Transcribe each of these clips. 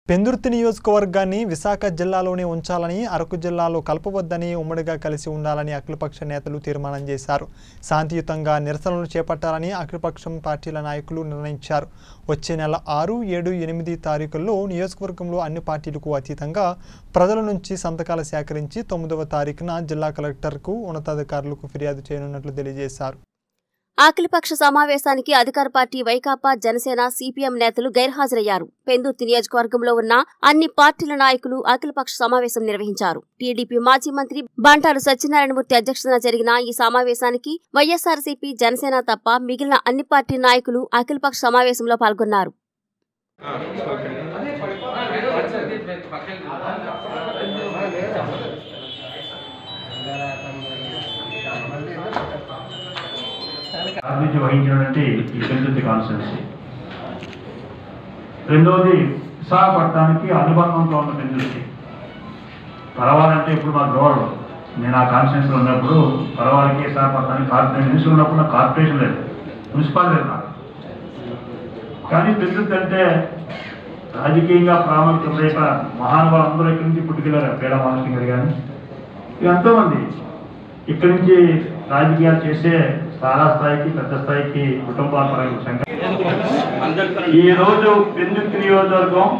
పెందుర్తి నియోజకవర్గాన్ని విశాఖ జిల్లాలోనే ఉంచాలని అరకు జిల్లాలో కలపవద్దని ఉమ్మడిగా కలిసి ఉండాలని అఖిలపక్ష నేతలు తీర్మానం చేశారు శాంతియుతంగా నిరసనలు చేపట్టాలని అఖిలపక్షం పార్టీల నాయకులు నిర్ణయించారు వచ్చే నెల ఆరు ఏడు ఎనిమిది తారీఖుల్లో నియోజకవర్గంలో అన్ని పార్టీలకు అతీతంగా ప్రజల నుంచి సంతకాలు సేకరించి తొమ్మిదవ తారీఖున జిల్లా కలెక్టర్కు ఉన్నతాధికారులకు ఫిర్యాదు చేయనున్నట్లు తెలియజేశారు అఖిలపక్ష సమావేశానికి అధికార పార్టీ వైకాపా జనసేన సిపిఎం నేతలు గైర్హాజరయ్యారు పెందుర్తి నియోజకవర్గంలో ఉన్న అన్ని పార్టీల నాయకులు అఖిలపక్ష సమావేశం నిర్వహించారు టీడీపీ మాజీ మంత్రి బంటారు సత్యనారాయణమూర్తి అధ్యక్షతన జరిగిన ఈ సమావేశానికి వైఎస్ఆర్సీపీ జనసేన తప్ప మిగిలిన అన్ని పార్టీ నాయకులు అఖిలపక్ష సమావేశంలో పాల్గొన్నారు ప్రాతినిధ్యం వహించినటువంటి ఈ పెందుర్తి కాన్స్టిట్యున్సీ రెండవది విశాఖపట్నానికి అనుబంధంతో ఉన్న పెందుర్తి పర్వాలంటే ఇప్పుడు మా గౌరవం నేను ఆ కాన్స్టిట్యున్సీలో ఉన్నప్పుడు పర్వాలకి విశాఖపట్నానికి కార్పొరేషన్ మినిస్టర్ ఉన్నప్పుడు నాకు కార్పొరేషన్ లేదు మున్సిపాలిటీ లేదు నాకు కానీ పెందుర్తి అంటే రాజకీయంగా ప్రాముఖ్యత లేక మహానుభావులు అందరూ ఇక్కడి నుంచి పుట్టుకెళ్ళారు పేడ మహర్షి గారు కానీ ఇక ఎంతోమంది ఇక్కడి నుంచి రాజకీయాలు చేసే చాలా స్థాయికి పెద్ద స్థాయికి కుటుంబాల పరంగా సంఘ ఈ రోజు పెందుర్తి నియోజకవర్గం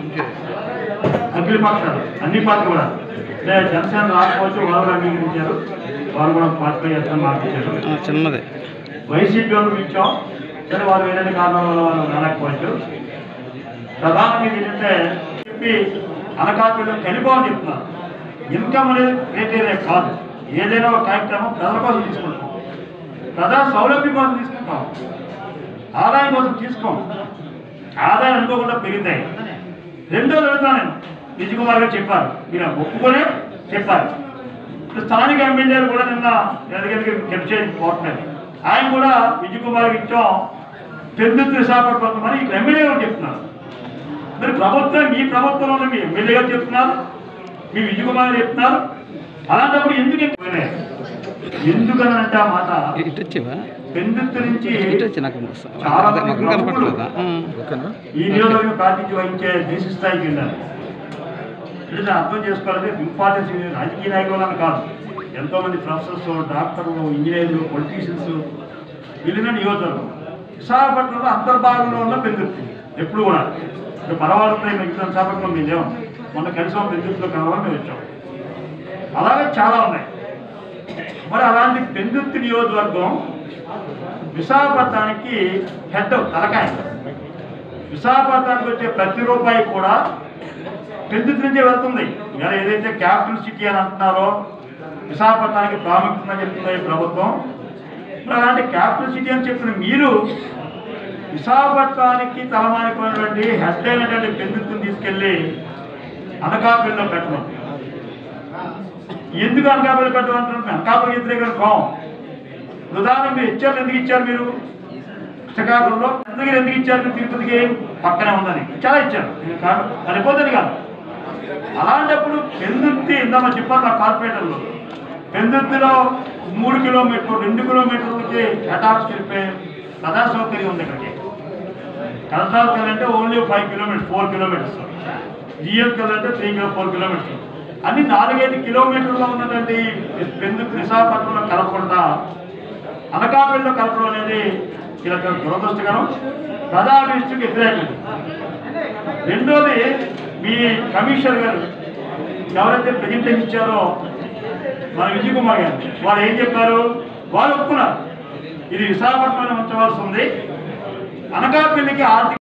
అఖిల పక్షాలు అన్ని పార్టీలు కూడా అంటే జనసేన రాకపోవచ్చు వాళ్ళు కూడా అంగీకరించారు వాళ్ళు కూడా పార్టీ చేస్తాను మార్పించారు చిన్నది వైసీపీ వాళ్ళు ఇచ్చాం సరే వాళ్ళు ఏదైనా కారణాల వల్ల వాళ్ళు రాలేకపోవచ్చు ప్రధానంగా ఏంటంటే చెప్పి అనకాపల్లిలో కలిపోని చెప్తున్నారు ఇన్కమ్ అనేది క్రైటీరియా కాదు ఏదైనా ఒక కార్యక్రమం ప్రజల కోసం తీసుకుంటాం ప్రజా సౌలభ్యం కోసం తీసుకుంటాం ఆదాయం కోసం తీసుకోం ఆదాయం అనుకోకుండా పెరుగుతాయి రెండోది అడుగుతాను నేను విజయ్ కుమార్ గారు చెప్పారు మీరు ఒప్పుకొనే చెప్పారు స్థానిక ఎమ్మెల్యేలు కూడా నిన్న ఎదగలిగి కెప్చర్ పోవట్లేదు ఆయన కూడా విజయ్ కుమార్ ఇచ్చాం పెందుతు విశాఖపట్నం అని ఇక్కడ ఎమ్మెల్యే గారు చెప్తున్నారు మరి ప్రభుత్వం మీ ప్రభుత్వంలో మీ ఎమ్మెల్యే గారు చెప్తున్నారు మీ విజయ్ కుమార్ గారు చెప్తున్నారు అలాంటప్పుడు ఎందుకు ఎక్కువనే ఎందుకనంటే ఆ మాట ఇటు వచ్చేవా పెందుతు నుంచి ఇటు వచ్చి నాకు చాలా అదే మంది మొఖం కనపడలేదా ప్రముఖులు ఈ నియోజకవర్గం ప్రాతినిధ్యం వహించే దేశ స్థాయికి వెళ్ళారు అంటే అర్థం చేసుకోవాలంటే ఇంపార్టెన్స్ ఇది రాజకీయ నాయకుల వల్ల కాదు ఎంతో మంది ప్రొఫెసర్స్ డాక్టర్లు ఇంజనీర్లు పొలిటీషియన్స్ వెళ్ళిన నియోజకవర్గం విశాఖపట్నంలో అంతర్భాగంలో ఉన్న పెందుర్తి ఎప్పుడు కూడా ఇప్పుడు పరవాళ్ళపై మిగతా విశాఖపట్నం మేము లేవు మొన్న కలిసి పెందుర్తిలో కలవాలని మేము వచ్చాం అలాగే చాలా ఉన్నాయి మరి అలాంటి పెందుర్తి నియోజకవర్గం విశాఖపట్నానికి హెడ్ తలకాయ విశాఖపట్నానికి వచ్చే ప్రతి రూపాయి కూడా పెందుర్తి నుంచే వెళ్తుంది ఇలా ఏదైతే క్యాపిటల్ సిటీ అని అంటున్నారో విశాఖపట్నానికి ప్రాముఖ్యత అని చెప్తుంది ఈ ప్రభుత్వం మరి అలాంటి క్యాపిటల్ సిటీ అని చెప్పిన మీరు విశాఖపట్నానికి తలమానికమైనటువంటి హెడ్ అయినటువంటి పెందుర్తిని తీసుకెళ్ళి అనకాపల్లిలో పెట్టడం ఎందుకు అనకాపల్లి పెట్టమంటున్నారు అనకాపల్లి వ్యతిరేకం కాం ఉదాహరణ మీరు ఇచ్చారు ఎందుకు ఇచ్చారు మీరు శ్రీకాకుళంలో ఎందుకు ఎందుకు ఇచ్చారు మీరు తిరుపతికి పక్కనే ఉందని చాలా ఇచ్చారు నేను కాదు సరిపోతుంది కాదు అలాంటప్పుడు పెందుర్తి ఇందాక చెప్పాను నా కార్పొరేటర్లో పెందుర్తిలో మూడు కిలోమీటర్లు రెండు కిలోమీటర్లకి హెటాక్స్ వెళ్ళిపోయే ప్రజా సౌకర్యం ఉంది ఇక్కడికి కలసాలకు వెళ్ళాలంటే only five kilometres four kilometres జిఎస్కి వెళ్ళాలంటే త్రీ కిలో ఫోర్ కిలోమీటర్స్ అన్ని నాలుగైదు కిలోమీటర్లో ఉన్నటువంటి పెందుకు విశాఖపట్నంలో కలపకుండా అనకాపల్లిలో కలపడం అనేది ఇలా దురదృష్టకరం ప్రజాభిష్టికి వ్యతిరేకం రెండోది మీ కమిషనర్ గారు ఎవరైతే ప్రెజెంటేషన్ ఇచ్చారో మన విజయ్ కుమార్ గారు వాళ్ళు ఏం చెప్పారు వాళ్ళు ఒప్పుకున్నారు ఇది విశాఖపట్నంలో ఉంచవలసి ఉంది అనకాపల్లికి ఆర్థిక